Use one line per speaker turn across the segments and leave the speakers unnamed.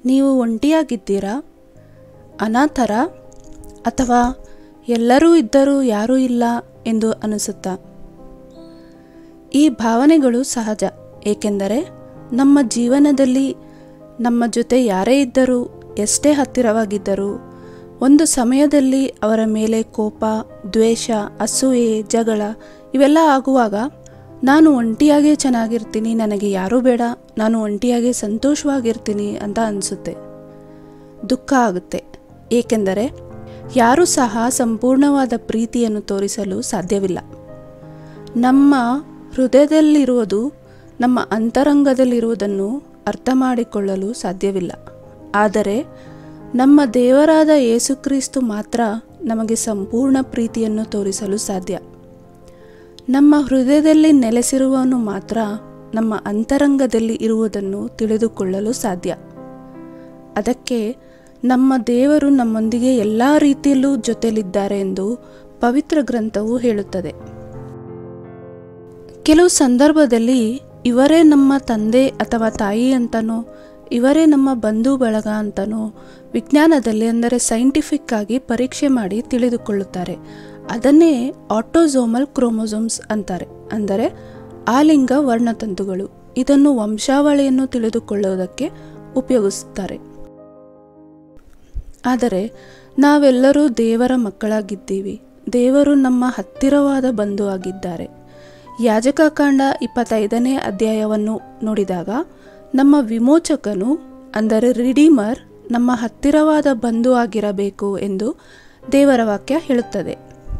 ನೀವು ಒಂಟಿಯಾಗಿದ್ದೀರಾ ಅನಾಥರ ಅಥವಾ ಎಲ್ಲರೂ ಇದ್ದರೂ ಯಾರೂ ಇಲ್ಲ ಎಂದು ಅನಿಸುತ್ತಾ ಈ ಭಾವನೆಗಳು ಸಹಜ ಏಕೆಂದರೆ ನಮ್ಮ ಜೀವನದಲ್ಲಿ ನಮ್ಮ ಜೊತೆ ಯಾರೇ ಇದ್ದರೂ ಎಷ್ಟೇ ಹತ್ತಿರವಾಗಿದ್ದರೂ ಒಂದು ಸಮಯದಲ್ಲಿ ಅವರ ಮೇಲೆ ಕೋಪ ದ್ವೇಷ ಅಸೂಯೆ ಜಗಳ ಇವೆಲ್ಲ ಆಗುವಾಗ ನಾನು ಒಂಟಿಯಾಗೇ ಚೆನ್ನಾಗಿರ್ತೀನಿ ನನಗೆ ಯಾರೂ ಬೇಡ ನಾನು ಒಂಟಿಯಾಗೇ ಸಂತೋಷವಾಗಿರ್ತೀನಿ ಅಂತ ಅನಿಸುತ್ತೆ ದುಃಖ ಆಗುತ್ತೆ ಏಕೆಂದರೆ ಯಾರೂ ಸಹ ಸಂಪೂರ್ಣವಾದ ಪ್ರೀತಿಯನ್ನು ತೋರಿಸಲು ಸಾಧ್ಯವಿಲ್ಲ ನಮ್ಮ ಹೃದಯದಲ್ಲಿರುವುದು ನಮ್ಮ ಅಂತರಂಗದಲ್ಲಿರುವುದನ್ನು ಅರ್ಥ ಮಾಡಿಕೊಳ್ಳಲು ಸಾಧ್ಯವಿಲ್ಲ ಆದರೆ ನಮ್ಮ ದೇವರಾದ ಯೇಸುಕ್ರಿಸ್ತು ಮಾತ್ರ ನಮಗೆ ಸಂಪೂರ್ಣ ಪ್ರೀತಿಯನ್ನು ತೋರಿಸಲು ಸಾಧ್ಯ ನಮ್ಮ ಹೃದಯದಲ್ಲಿ ನೆಲೆಸಿರುವವನು ಮಾತ್ರ ನಮ್ಮ ಅಂತರಂಗದಲ್ಲಿ ಇರುವುದನ್ನು ತಿಳಿದುಕೊಳ್ಳಲು ಸಾಧ್ಯ ಅದಕ್ಕೆ ನಮ್ಮ ದೇವರು ನಮ್ಮೊಂದಿಗೆ ಎಲ್ಲ ರೀತಿಯಲ್ಲೂ ಜೊತೆಲಿದ್ದಾರೆ ಎಂದು ಪವಿತ್ರ ಗ್ರಂಥವು ಹೇಳುತ್ತದೆ ಕೆಲವು ಸಂದರ್ಭದಲ್ಲಿ ಇವರೇ ನಮ್ಮ ತಂದೆ ಅಥವಾ ತಾಯಿ ಅಂತನೋ ಇವರೇ ನಮ್ಮ ಬಂಧು ಬಳಗ ಅಂತನೋ ವಿಜ್ಞಾನದಲ್ಲಿ ಅಂದರೆ ಸೈಂಟಿಫಿಕ್ ಆಗಿ ಪರೀಕ್ಷೆ ಮಾಡಿ ತಿಳಿದುಕೊಳ್ಳುತ್ತಾರೆ ಅದನ್ನೇ ಆಟೋಸೋಮಲ್ ಕ್ರೋಮೋಸೋಮ್ಸ್ ಅಂತಾರೆ ಅಂದರೆ ಆಲಿಂಗ ವರ್ಣತಂತುಗಳು ಇದನ್ನು ವಂಶಾವಳಿಯನ್ನು ತಿಳಿದುಕೊಳ್ಳುವುದಕ್ಕೆ ಉಪಯೋಗಿಸುತ್ತಾರೆ ಆದರೆ ನಾವೆಲ್ಲರೂ ದೇವರ ಮಕ್ಕಳಾಗಿದ್ದೀವಿ ದೇವರು ನಮ್ಮ ಹತ್ತಿರವಾದ ಬಂಧು ಆಗಿದ್ದಾರೆ ಯಾಜಕಕಾಂಡ ಇಪ್ಪತ್ತೈದನೇ ಅಧ್ಯಾಯವನ್ನು ನೋಡಿದಾಗ ನಮ್ಮ ವಿಮೋಚಕನು ಅಂದರೆ ರಿಡೀಮರ್ ನಮ್ಮ ಹತ್ತಿರವಾದ ಬಂಧು ಆಗಿರಬೇಕು ಎಂದು ದೇವರ ವಾಕ್ಯ ಹೇಳುತ್ತದೆ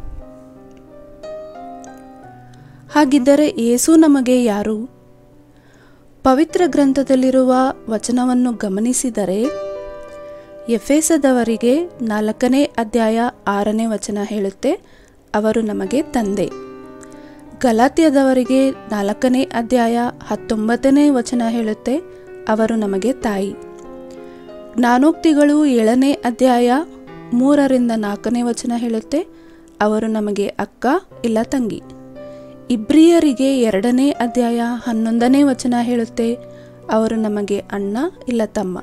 ಹಾಗಿದ್ದರೆ ಏಸು ನಮಗೆ ಯಾರು ಪವಿತ್ರ ಗ್ರಂಥದಲ್ಲಿರುವ ವಚನವನ್ನು ಗಮನಿಸಿದರೆ ಎಫೇಸದವರಿಗೆ ನಾಲ್ಕನೇ ಅಧ್ಯಾಯ ಆರನೇ ವಚನ ಹೇಳುತ್ತೆ ಅವರು ನಮಗೆ ತಂದೆ ಗಲಾತ್ಯದವರಿಗೆ ನಾಲ್ಕನೇ ಅಧ್ಯಾಯ ಹತ್ತೊಂಬತ್ತನೇ ವಚನ ಹೇಳುತ್ತೆ ಅವರು ನಮಗೆ ತಾಯಿ ಜ್ಞಾನೋಕ್ತಿಗಳು ಏಳನೇ ಅಧ್ಯಾಯ ಮೂರರಿಂದ ನಾಲ್ಕನೇ ವಚನ ಹೇಳುತ್ತೆ ಅವರು ನಮಗೆ ಅಕ್ಕ ಇಲ್ಲ ತಂಗಿ ಇಬ್ರಿಯರಿಗೆ ಎರಡನೇ ಅಧ್ಯಾಯ ಹನ್ನೊಂದನೇ ವಚನ ಹೇಳುತ್ತೆ ಅವರು ನಮಗೆ ಅಣ್ಣ ಇಲ್ಲ ತಮ್ಮ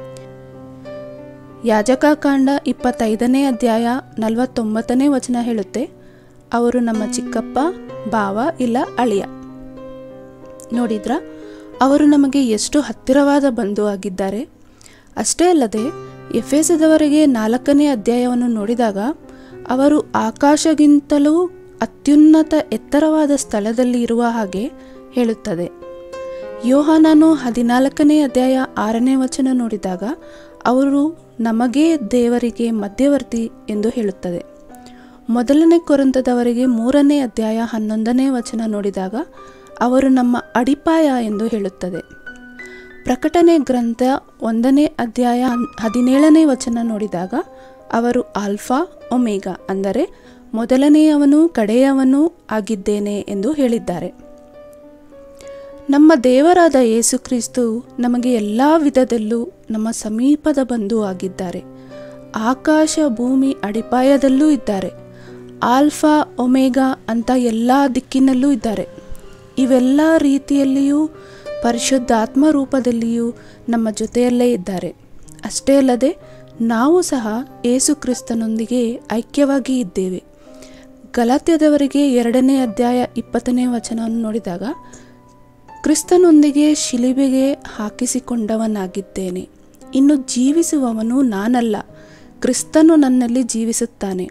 ಯಾಜಕಕಾಂಡ ಇಪ್ಪತ್ತೈದನೇ ಅಧ್ಯಾಯ ನಲವತ್ತೊಂಬತ್ತನೇ ವಚನ ಹೇಳುತ್ತೆ ಅವರು ನಮ್ಮ ಚಿಕ್ಕಪ್ಪ ಬಾವ ಇಲ್ಲ ಅಳಿಯ ನೋಡಿದ್ರ ಅವರು ನಮಗೆ ಎಷ್ಟು ಹತ್ತಿರವಾದ ಬಂಧು ಆಗಿದ್ದಾರೆ ಅಷ್ಟೇ ಅಲ್ಲದೆ ಎಫೆಸದವರೆಗೆ ನಾಲ್ಕನೇ ಅಧ್ಯಾಯವನ್ನು ನೋಡಿದಾಗ ಅವರು ಆಕಾಶಗಿಂತಲೂ ಅತ್ಯುನ್ನತ ಎತ್ತರವಾದ ಸ್ಥಳದಲ್ಲಿ ಇರುವ ಹಾಗೆ ಹೇಳುತ್ತದೆ ಯೋಹಾನನು ಹದಿನಾಲ್ಕನೇ ಅಧ್ಯಾಯ ಆರನೇ ವಚನ ನೋಡಿದಾಗ ಅವರು ನಮಗೇ ದೇವರಿಗೆ ಮಧ್ಯವರ್ತಿ ಎಂದು ಹೇಳುತ್ತದೆ ಮೊದಲನೇ ಕೊರಂತದವರಿಗೆ ಮೂರನೇ ಅಧ್ಯಾಯ ಹನ್ನೊಂದನೇ ವಚನ ನೋಡಿದಾಗ ಅವರು ನಮ್ಮ ಅಡಿಪಾಯ ಎಂದು ಹೇಳುತ್ತದೆ ಪ್ರಕಟಣೆ ಗ್ರಂಥ ಒಂದನೇ ಅಧ್ಯಾಯ ಹದಿನೇಳನೇ ವಚನ ನೋಡಿದಾಗ ಅವರು ಆಲ್ಫಾ ಒಮೇಗಾ ಅಂದರೆ ಮೊದಲನೆಯವನು ಕಡೆಯವನು ಆಗಿದ್ದೇನೆ ಎಂದು ಹೇಳಿದ್ದಾರೆ ನಮ್ಮ ದೇವರಾದ ಯೇಸುಕ್ರಿಸ್ತು ನಮಗೆ ಎಲ್ಲ ವಿಧದಲ್ಲೂ ನಮ್ಮ ಸಮೀಪದ ಬಂಧು ಆಗಿದ್ದಾರೆ ಆಕಾಶ ಭೂಮಿ ಅಡಿಪಾಯದಲ್ಲೂ ಇದ್ದಾರೆ ಆಲ್ಫಾ ಒಮೇಗಾ ಅಂತ ಎಲ್ಲ ದಿಕ್ಕಿನಲ್ಲೂ ಇದ್ದಾರೆ ಇವೆಲ್ಲ ರೀತಿಯಲ್ಲಿಯೂ ಪರಿಶುದ್ಧಾತ್ಮ ರೂಪದಲ್ಲಿಯೂ ನಮ್ಮ ಜೊತೆಯಲ್ಲೇ ಇದ್ದಾರೆ ಅಷ್ಟೇ ಅಲ್ಲದೆ ನಾವು ಸಹ ಏಸು ಕ್ರಿಸ್ತನೊಂದಿಗೆ ಐಕ್ಯವಾಗಿ ಇದ್ದೇವೆ ಗಲಾತ್ಯದವರಿಗೆ ಎರಡನೇ ಅಧ್ಯಾಯ ಇಪ್ಪತ್ತನೇ ವಚನವನ್ನು ನೋಡಿದಾಗ ಕ್ರಿಸ್ತನೊಂದಿಗೆ ಶಿಲಿಬೆಗೆ ಹಾಕಿಸಿಕೊಂಡವನಾಗಿದ್ದೇನೆ ಇನ್ನು ಜೀವಿಸುವವನು ನಾನಲ್ಲ ಕ್ರಿಸ್ತನು ನನ್ನಲ್ಲಿ ಜೀವಿಸುತ್ತಾನೆ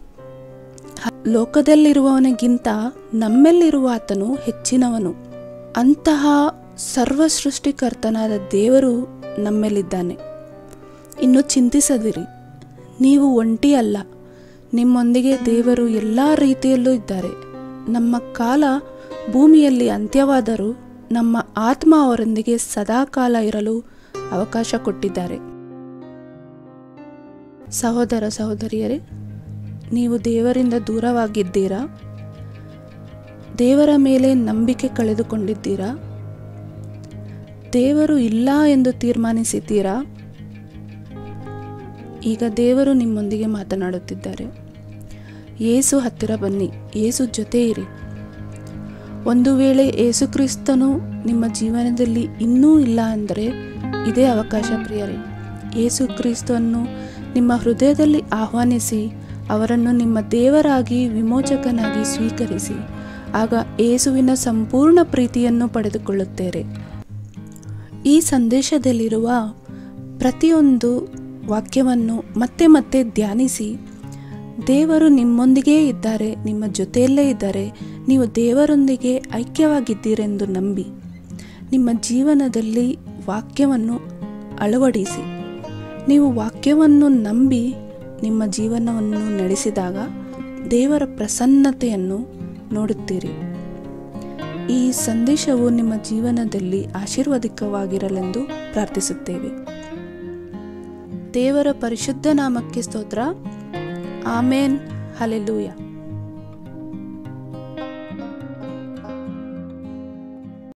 ಲೋಕದಲ್ಲಿರುವವನಿಗಿಂತ ನಮ್ಮಲ್ಲಿರುವ ಆತನು ಹೆಚ್ಚಿನವನು ಅಂತಹ ಸರ್ವ ಸೃಷ್ಟಿಕರ್ತನಾದ ದೇವರು ನಮ್ಮಲ್ಲಿದ್ದಾನೆ ಇನ್ನು ಚಿಂತಿಸದಿರಿ ನೀವು ಒಂಟಿ ಅಲ್ಲ ನಿಮ್ಮೊಂದಿಗೆ ದೇವರು ಎಲ್ಲ ರೀತಿಯಲ್ಲೂ ಇದ್ದಾರೆ ನಮ್ಮ ಕಾಲ ಭೂಮಿಯಲ್ಲಿ ಅಂತ್ಯವಾದರೂ ನಮ್ಮ ಆತ್ಮ ಅವರೊಂದಿಗೆ ಸದಾಕಾಲ ಇರಲು ಅವಕಾಶ ಕೊಟ್ಟಿದ್ದಾರೆ ಸಹೋದರ ಸಹೋದರಿಯರೇ ನೀವು ದೇವರಿಂದ ದೂರವಾಗಿದ್ದೀರಾ ದೇವರ ಮೇಲೆ ನಂಬಿಕೆ ಕಳೆದುಕೊಂಡಿದ್ದೀರಾ ದೇವರು ಇಲ್ಲ ಎಂದು ತೀರ್ಮಾನಿಸಿದ್ದೀರಾ ಈಗ ದೇವರು ನಿಮ್ಮೊಂದಿಗೆ ಮಾತನಾಡುತ್ತಿದ್ದಾರೆ ಏಸು ಹತ್ತಿರ ಬನ್ನಿ ಏಸು ಜೊತೆ ಇರಿ ಒಂದು ವೇಳೆ ಏಸುಕ್ರಿಸ್ತನು ನಿಮ್ಮ ಜೀವನದಲ್ಲಿ ಇನ್ನೂ ಇಲ್ಲ ಅಂದರೆ ಇದೇ ಅವಕಾಶ ಪ್ರಿಯರೇ ಯೇಸು ಕ್ರಿಸ್ತನ್ನು ನಿಮ್ಮ ಹೃದಯದಲ್ಲಿ ಆಹ್ವಾನಿಸಿ ಅವರನ್ನು ನಿಮ್ಮ ದೇವರಾಗಿ ವಿಮೋಚಕನಾಗಿ ಸ್ವೀಕರಿಸಿ ಆಗ ಯೇಸುವಿನ ಸಂಪೂರ್ಣ ಪ್ರೀತಿಯನ್ನು ಪಡೆದುಕೊಳ್ಳುತ್ತೀರಿ ಈ ಸಂದೇಶದಲ್ಲಿರುವ ಪ್ರತಿಯೊಂದು ವಾಕ್ಯವನ್ನು ಮತ್ತೆ ಮತ್ತೆ ಧ್ಯಾನಿಸಿ ದೇವರು ನಿಮ್ಮೊಂದಿಗೇ ಇದ್ದಾರೆ ನಿಮ್ಮ ಜೊತೆಯಲ್ಲೇ ಇದ್ದಾರೆ ನೀವು ದೇವರೊಂದಿಗೆ ಐಕ್ಯವಾಗಿದ್ದೀರೆಂದು ನಂಬಿ ನಿಮ್ಮ ಜೀವನದಲ್ಲಿ ವಾಕ್ಯವನ್ನು ಅಳವಡಿಸಿ ನೀವು ವಾಕ್ಯವನ್ನು ನಂಬಿ ನಿಮ್ಮ ಜೀವನವನ್ನು ನಡೆಸಿದಾಗ ದೇವರ ಪ್ರಸನ್ನತೆಯನ್ನು ನೋಡುತ್ತೀರಿ ಈ ಸಂದೇಶವು ನಿಮ್ಮ ಜೀವನದಲ್ಲಿ ಆಶೀರ್ವಾದಿಕವಾಗಿರಲೆಂದು ಪ್ರಾರ್ಥಿಸುತ್ತೇವೆ ದೇವರ ಪರಿಶುದ್ಧ ನಾಮಕ್ಕೆ ಸ್ತೋತ್ರ ಆಮೇನ್ ಹಲೆಲೂಯ